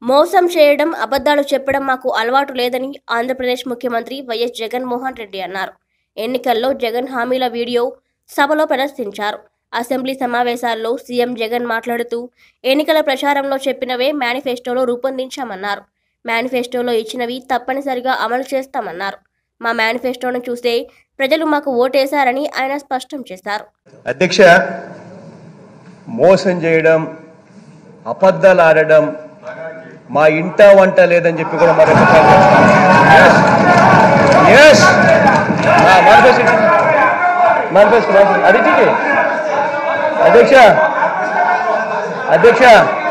మోసం చేయడం అబద్ధాలు చెప్పడం మాకు అలవాటు లేదని ఆంధ్రప్రదేశ్ ముఖ్యమంత్రి వైఎస్ జగన్మోహన్ రెడ్డి అన్నారు ఎన్నికల్లో జగన్ హామీల వీడియో సభలో ప్రదర్శించారు అసెంబ్లీ సమావేశాల్లో సీఎం జగన్ మాట్లాడుతూ ఎన్నికల ప్రచారంలో చెప్పినవే మేనిఫెస్టోలో రూపొందించామన్నారు మేనిఫెస్టోలో ఇచ్చినవి తప్పనిసరిగా అమలు చేస్తామన్నారు మా మేనిఫెస్టోను చూస్తే ప్రజలు మాకు ఓటేశారని ఆయన స్పష్టం చేశారు అధ్యక్ష మోసం చేయడం అబద్ధాలు ఆడడం మా ఇంట వంట లేదని చెప్పి కూడా మరి అడిగి అధ్యక్ష అధ్యక్ష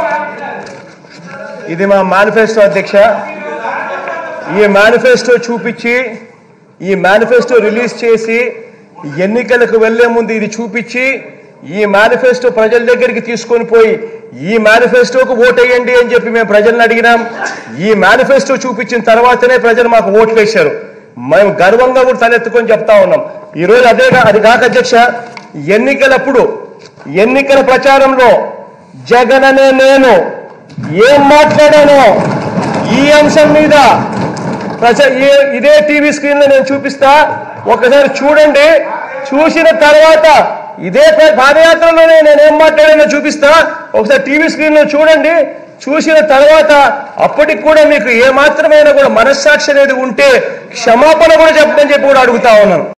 ఇది మా మేనిఫెస్టో అధ్యక్ష ఈ మేనిఫెస్టో చూపించి ఈ మేనిఫెస్టో రిలీజ్ చేసి ఎన్నికలకు వెళ్లే ముందు ఇది చూపించి ఈ మేనిఫెస్టో ప్రజల దగ్గరికి తీసుకొని పోయి ఈ మేనిఫెస్టోకు ఓటేయండి అని చెప్పి మేము ప్రజలను అడిగినాం ఈ మేనిఫెస్టో చూపించిన తర్వాతనే ప్రజలు మాకు ఓట్లు వేశారు మేము గర్వంగా కూడా తలెత్తుకొని చెప్తా ఉన్నాం ఈ రోజు అదే కా- అది కాక అధ్యక్ష ఎన్నికలప్పుడు ఎన్నికల ప్రచారంలో జగన్ అనే నేను ఏం మాట్లాడానో ఈ అంశం మీద ప్రజ ఈ- ఇదే టీవీ స్క్రీన్ లో నేను చూపిస్తా ఒకసారి చూడండి చూసిన తర్వాత ఇదే ప్ర- పాదయాత్రలోనే నేను ఏం మాట్లాడానో చూపిస్తా ఒకసారి టీవీ స్క్రీన్ లో చూడండి చూసిన తర్వాత అప్పటికి కూడా మీకు ఏ మాత్రమైనా కూడా మనస్సాక్షి అనేది ఉంటే క్షమాపణ కూడా చెప్పమని చెప్పి కూడా అడుగుతా ఉన్నాను